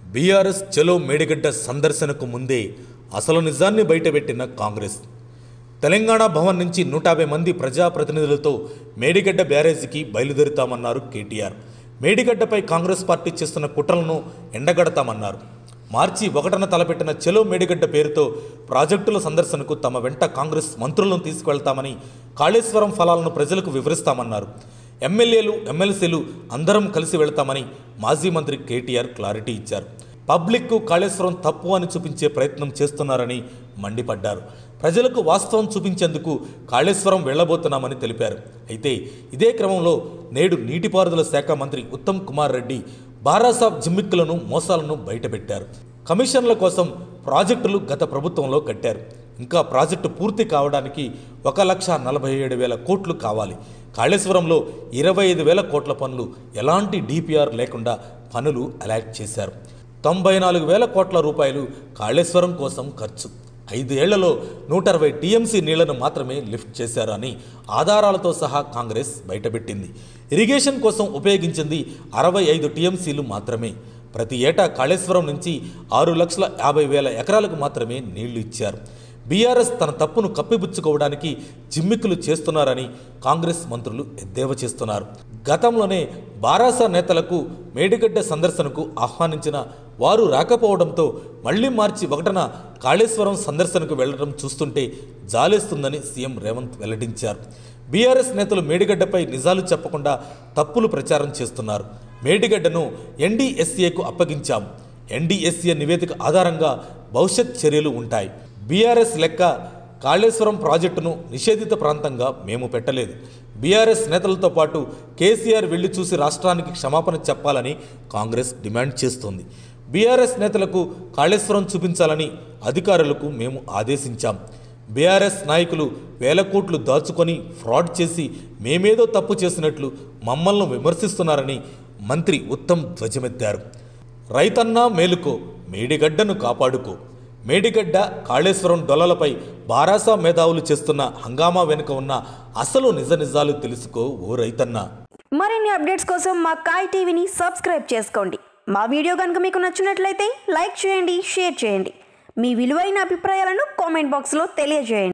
BRS చలో మేడిగడ్డ సందర్శనకు ముందే అసలు నిజాన్ని బయటపెట్టిన కాంగ్రెస్ తెలంగాణ భవన్ నుంచి నూట యాభై మంది ప్రజాప్రతినిధులతో మేడిగడ్డ బ్యారేజీకి బయలుదేరుతామన్నారు కేటీఆర్ మేడిగడ్డపై కాంగ్రెస్ పార్టీ చేస్తున్న కుట్రలను ఎండగడతామన్నారు మార్చి ఒకటన తలపెట్టిన చెలో మేడిగడ్డ పేరుతో ప్రాజెక్టుల సందర్శనకు తమ వెంట కాంగ్రెస్ మంత్రులను తీసుకువెళ్తామని కాళేశ్వరం ఫలాలను ప్రజలకు వివరిస్తామన్నారు ఎమ్మెల్యేలు ఎమ్మెల్సీలు అందరం కలిసి వెళ్తామని మాజీ మంత్రి కేటీఆర్ క్లారిటీ ఇచ్చారు పబ్లిక్కు కాళేశ్వరం తప్పు అని చూపించే ప్రయత్నం చేస్తున్నారని మండిపడ్డారు ప్రజలకు వాస్తవం చూపించేందుకు కాళేశ్వరం వెళ్లబోతున్నామని తెలిపారు అయితే ఇదే క్రమంలో నేడు నీటిపారుదల శాఖ మంత్రి ఉత్తమ్ కుమార్ రెడ్డి బారాసాబ్ జిమ్మిక్కులను మోసాలను బయటపెట్టారు కమిషన్ల కోసం ప్రాజెక్టులు గత ప్రభుత్వంలో కట్టారు ఇంకా ప్రాజెక్టు పూర్తి కావడానికి ఒక లక్ష నలభై ఏడు వేల కోట్లు కావాలి కాళేశ్వరంలో ఇరవై ఐదు వేల కోట్ల పనులు ఎలాంటి డిపిఆర్ లేకుండా పనులు అలాట్ చేశారు తొంభై నాలుగు వేల కోట్ల రూపాయలు కాళేశ్వరం కోసం ఖర్చు ఐదేళ్లలో నూట అరవై టీఎంసీ నీళ్లను మాత్రమే లిఫ్ట్ చేశారు అని ఆధారాలతో సహా కాంగ్రెస్ బయటపెట్టింది ఇరిగేషన్ కోసం ఉపయోగించింది అరవై ఐదు టీఎంసీలు మాత్రమే ప్రతి ఏటా కాళేశ్వరం నుంచి ఆరు లక్షల యాభై వేల ఎకరాలకు మాత్రమే నీళ్లు ఇచ్చారు బీఆర్ఎస్ తన తప్పును కప్పిపుచ్చుకోవడానికి జిమ్మిక్కులు చేస్తున్నారని కాంగ్రెస్ మంత్రులు ఎద్దేవా చేస్తున్నారు గతంలోనే బారాసా నేతలకు మేడిగడ్డ సందర్శనకు ఆహ్వానించిన వారు రాకపోవడంతో మళ్లీ మార్చి ఒకటన కాళేశ్వరం సందర్శనకు వెళ్లడం చూస్తుంటే జాలేస్తుందని సీఎం రేవంత్ వెల్లడించారు బీఆర్ఎస్ నేతలు మేడిగడ్డపై నిజాలు చెప్పకుండా తప్పులు ప్రచారం చేస్తున్నారు మేడిగడ్డను ఎన్డీఎస్ఏకు అప్పగించాం ఎన్డీఎస్ఏ నివేదిక ఆధారంగా భవిష్యత్ చర్యలు ఉంటాయి బీఆర్ఎస్ లెక్క కాళేశ్వరం ప్రాజెక్టును నిషేధిత ప్రాంతంగా మేము పెట్టలేదు బీఆర్ఎస్ నేతలతో పాటు కేసీఆర్ వెళ్లి చూసి రాష్ట్రానికి క్షమాపణ చెప్పాలని కాంగ్రెస్ డిమాండ్ చేస్తోంది బీఆర్ఎస్ నేతలకు కాళేశ్వరం చూపించాలని అధికారులకు మేము ఆదేశించాం బీఆర్ఎస్ నాయకులు వేల కోట్లు దాచుకొని ఫ్రాడ్ చేసి మేమేదో తప్పు చేసినట్లు మమ్మల్ని విమర్శిస్తున్నారని మంత్రి ఉత్తమ్ ధ్వజమెత్తారు రైతన్నా మేలుకో మేడిగడ్డను కాపాడుకో మేడిగడ్డ కాళేశ్వరం డొల్లలపై బారాసా మేధావులు చేస్తున్న హంగామా వెనుక ఉన్న అసలు నిజ నిజాలు తెలుసుకో ఓ రైతన్నా మరిన్ని అప్డేట్స్ కోసం మా కాయ్ టీవీని సబ్స్క్రైబ్ చేసుకోండి మా వీడియో కనుక మీకు నచ్చినట్లయితే లైక్ చేయండి షేర్ చేయండి మీ విలువైన అభిప్రాయాలను కామెంట్ బాక్స్లో తెలియజేయండి